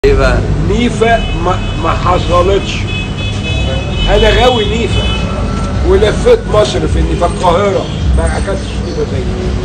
ايه بقى نيفا ما, ما حصلتش انا غاوي نيفا ولفيت مصر في النيفا القاهره ما اكلتش نيفا زي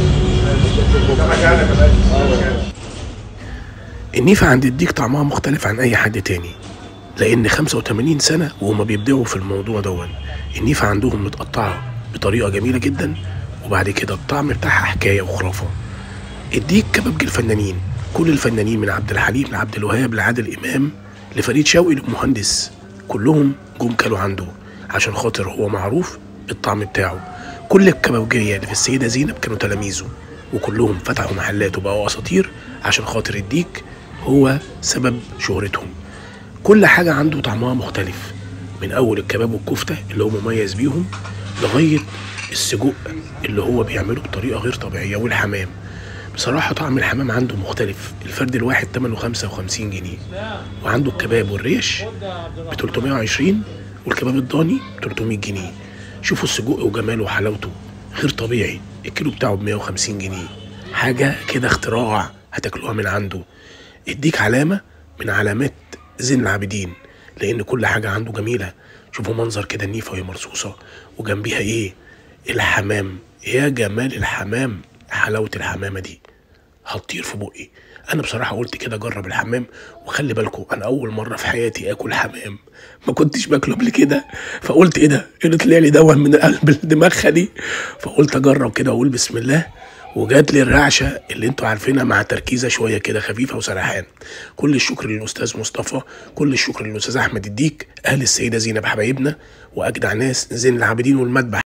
النيفة عند الديك طعمها مختلف عن أي حد تاني لأن 85 سنة وهما بيبدأوا في الموضوع دون النيفة عندهم متقطعة بطريقة جميلة جدا وبعد كده الطعم بتاعها حكاية وخرافة الديك كبابجي الفنانين كل الفنانين من عبد الحليم لعبد الوهاب لعادل إمام لفريد شوقي للمهندس كلهم جم كانوا عنده عشان خاطر هو معروف بالطعم بتاعه كل الكبابجية اللي في السيدة زينب كانوا تلاميذه وكلهم فتحوا محلات وبقوا أساطير عشان خاطر الديك هو سبب شهرتهم كل حاجة عنده طعمها مختلف من أول الكباب والكفتة اللي هو مميز بيهم لغاية السجق اللي هو بيعمله بطريقة غير طبيعية والحمام بصراحة طعم الحمام عنده مختلف الفرد الواحد تمنه 55 جنيه وعنده الكباب والريش ب 320 والكباب الضاني ب 300 جنيه شوفوا السجق وجماله وحلاوته غير طبيعي الكيلو بتاعه ب 150 جنيه حاجة كده اختراع هتاكلوها من عنده اديك علامة من علامات زين العابدين لأن كل حاجة عنده جميلة شوفوا منظر كده النيفة وهي مرصوصة وجنبيها ايه الحمام يا جمال الحمام حلاوة الحمامة دي هتطير في بقي انا بصراحه قلت كده جرب الحمام وخلي بالكم انا اول مره في حياتي اكل حمام ما كنتش باكله قبل كده فقلت ايه ده ايه اللي طلع لي دون من قلب الدماغ دي فقلت اجرب كده واقول بسم الله وجات لي الرعشه اللي انتوا عارفينها مع تركيزه شويه كده خفيفه وسرحان كل الشكر للاستاذ مصطفى كل الشكر للاستاذ احمد الديك اهل السيده زينب حبايبنا واجدع ناس زين العابدين والمذبح